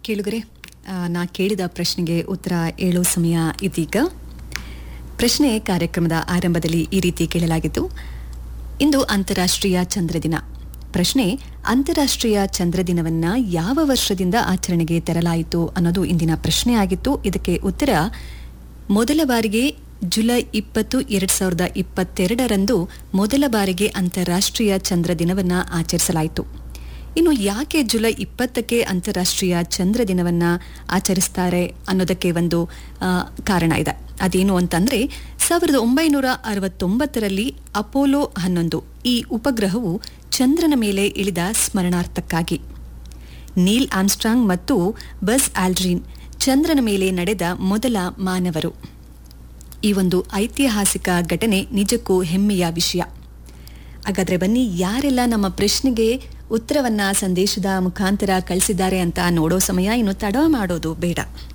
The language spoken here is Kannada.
ಕೇಳುಗರೆ ಆ, ನಾ ಕೇಳಿದ ಪ್ರಶ್ನೆಗೆ ಉತ್ತರ ಹೇಳೋ ಸಮಯ ಇದೀಗ ಪ್ರಶ್ನೆ ಕಾರ್ಯಕ್ರಮದ ಆರಂಭದಲ್ಲಿ ಈ ರೀತಿ ಕೇಳಲಾಗಿತ್ತು ಇಂದು ಅಂತಾರಾಷ್ಟ್ರೀಯ ಚಂದ್ರ ದಿನ ಪ್ರಶ್ನೆ ಅಂತಾರಾಷ್ಟ್ರೀಯ ಚಂದ್ರ ದಿನವನ್ನ ಯಾವ ವರ್ಷದಿಂದ ಆಚರಣೆಗೆ ತರಲಾಯಿತು ಅನ್ನೋದು ಇಂದಿನ ಪ್ರಶ್ನೆ ಆಗಿತ್ತು ಇದಕ್ಕೆ ಉತ್ತರ ಮೊದಲ ಬಾರಿಗೆ ಜುಲೈ ಇಪ್ಪತ್ತು ಎರಡ್ ಸಾವಿರದ ಇಪ್ಪತ್ತೆರಡರಂದು ಮೊದಲ ಬಾರಿಗೆ ಅಂತಾರಾಷ್ಟ್ರೀಯ ಚಂದ್ರ ದಿನವನ್ನ ಆಚರಿಸಲಾಯಿತು ಇನ್ನು ಯಾಕೆ ಜುಲೈ ಇಪ್ಪತ್ತಕ್ಕೆ ಅಂತಾರಾಷ್ಟ್ರೀಯ ಚಂದ್ರ ದಿನವನ್ನ ಆಚರಿಸ್ತಾರೆ ಅನ್ನೋದಕ್ಕೆ ಒಂದು ಆ, ಕಾರಣ ಇದೆ ಅದೇನು ಅಂತಂದ್ರೆ ಸಾವಿರದ ಒಂಬೈನೂರ ಅರವತ್ತೊಂಬತ್ತರಲ್ಲಿ ಅಪೋಲೋ ಹನ್ನೊಂದು ಈ ಉಪಗ್ರಹವು ಚಂದ್ರನ ಮೇಲೆ ಇಳಿದ ಸ್ಮರಣಾರ್ಥಕ್ಕಾಗಿ ನೀಲ್ ಆಮ್ಸ್ಟ್ರಾಂಗ್ ಮತ್ತು ಬಸ್ ಆಲ್ಡ್ರಿನ್ ಚಂದ್ರನ ಮೇಲೆ ನಡೆದ ಮೊದಲ ಮಾನವರು ಈ ಒಂದು ಐತಿಹಾಸಿಕ ಘಟನೆ ನಿಜಕ್ಕೂ ಹೆಮ್ಮೆಯ ವಿಷಯ ಹಾಗಾದ್ರೆ ಬನ್ನಿ ಯಾರೆಲ್ಲ ನಮ್ಮ ಪ್ರಶ್ನೆಗೆ ಉತ್ತರವನ್ನ ಸಂದೇಶದ ಮುಖಾಂತರ ಕಳಿಸಿದ್ದಾರೆ ಅಂತ ನೋಡೋ ಸಮಯ ಇನ್ನು ತಡ ಮಾಡೋದು ಬೇಡ